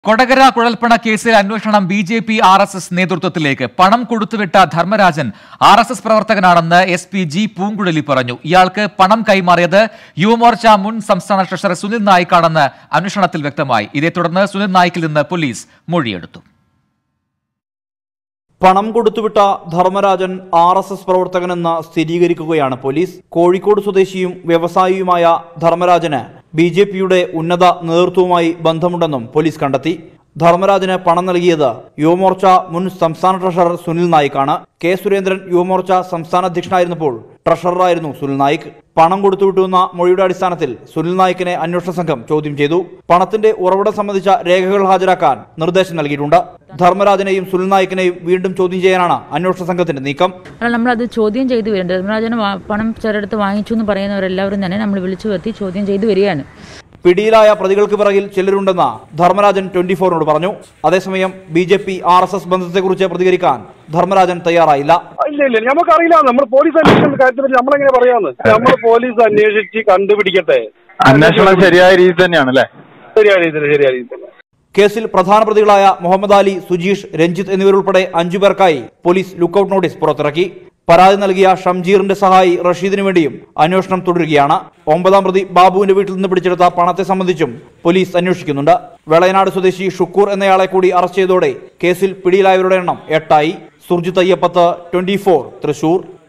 കൊടകര കുഴൽപ്പണ കേസിൽ അന്വേഷണം B J P R S S നേതൃത്വത്തിലേക്ക് പണം കൊടുത്തുവിട്ട ധർമ്മരാജൻ ആർ എസ് എസ് പ്രവർത്തകനാണെന്ന് എസ് പി ജി പൂങ്കുഴലി പറഞ്ഞു ഇയാൾക്ക് പണം കൈമാറിയത് യുവമോർച്ച മുൻ സംസ്ഥാന ട്രഷറർ സുനിൽ നായിക്കാണെന്ന് അന്വേഷണത്തിൽ വ്യക്തമായി ഇതേ തുടർന്ന് സുനിൽ നായിക്കിൽ നിന്ന് പോലീസ് മൊഴിയെടുത്തു പണം കൊടുത്തുവിട്ട ധർമ്മരാജൻ ആർ എസ് എസ് പ്രവർത്തകനെന്ന് സ്ഥിരീകരിക്കുകയാണ് പോലീസ് കോഴിക്കോട് സ്വദേശിയും വ്യവസായിയുമായ ധർമ്മരാജന് ബി ജെ പിയുടെ ഉന്നത നേതൃത്വവുമായി ബന്ധമുണ്ടെന്നും പോലീസ് കണ്ടെത്തി ധർമ്മരാജന് പണം നൽകിയത് യുവമോർച്ച മുൻ സംസ്ഥാന ട്രഷറർ സുനിൽ നായിക്കാണ് കെ സുരേന്ദ്രൻ യുവമോർച്ച സംസ്ഥാന അധ്യക്ഷനായിരുന്നപ്പോൾ ട്രഷററായിരുന്നു സുനിൽ നായിക് പണം കൊടുത്തുവിട്ടുവെന്ന മൊഴിയുടെ അടിസ്ഥാനത്തിൽ സുനിൽ നായിക്കിനെ അന്വേഷണ സംഘം ചോദ്യം ചെയ്തു പണത്തിന്റെ ഉറവിടം സംബന്ധിച്ച രേഖകൾ ഹാജരാക്കാൻ നിർദ്ദേശം നൽകിയിട്ടുണ്ട് ധർമ്മരാജനെയും സുനിൽ നായിക്കിനെയും വീണ്ടും ചോദ്യം ചെയ്യാനാണ് അന്വേഷണ സംഘത്തിന്റെ നീക്കം അല്ല നമ്മളത് ചോദ്യം ചെയ്തു വരുന്നുണ്ട് ധർമ്മരാജന് വാ- പണം ചിലടത്ത് വാങ്ങിച്ചു എന്ന് പറയുന്നവരെല്ലാവരും തന്നെ നമ്മൾ വിളിച്ചു വരുത്തി ചോദ്യം ചെയ്തു വരികയാണ് പിടിയിലായ പ്രതികൾക്ക് പിറകിൽ ചിലരുണ്ടെന്ന് ധർമ്മരാജൻ ട്വന്റി ഫോറിനോട് പറഞ്ഞു അതേസമയം B J P R S S ബന്ധത്തെക്കുറിച്ച് പ്രതികരിക്കാൻ ധർമ്മരാജൻ തയ്യാറായില്ല ഇല്ല ഇല്ല നമുക്കറിയില്ല നമ്മൾ പോലീസ് അന്വേഷിക്കുന്ന കാര്യത്തിൽ നമ്മളെങ്ങനെ പറയാന്ന് നമ്മൾ പോലീസ് അന്വേഷിച്ച് കണ്ടുപിടിക്കട്ടെ അന്വേഷണം ശരിയായ രീതി തന്നെയാണ് അല്ലേ ശരിയായ രീതിയിൽ ശരിയായ രീതിയിൽ കേസിൽ പ്രധാന പ്രതികളായ മുഹമ്മദ് അലി സുജീഷ് രഞ്ജിത്ത് എന്നിവരുൾപ്പെടെ അഞ്ചു പേർക്കായി പോലീസ് ലുക്കൌട്ട് നോട്ടീസ് പുറത്തിറക്കി പരാതി നൽകിയ ഷംജീറിന്റെ സഹായി റഷീദിനു വേണ്ടിയും അന്വേഷണം തുടരുകയാണ് ഒമ്പതാം പ്രതി ബാബുവിന്റെ വീട്ടിൽ നിന്ന് പിടിച്ചെടുത്ത പണത്തെ സംബന്ധിച്ചും പോലീസ് അന്വേഷിക്കുന്നുണ്ട് വെളയനാട് സ്വദേശി ഷുക്കൂർ എന്നയാളെ കൂടി അറസ്റ്റ് ചെയ്തോടെ കേസിൽ പിടിയിലായവരുടെ എണ്ണം എട്ടായി സുർജിത്ത് അയ്യപ്പത്ത് ട്വന്റി തൃശൂർ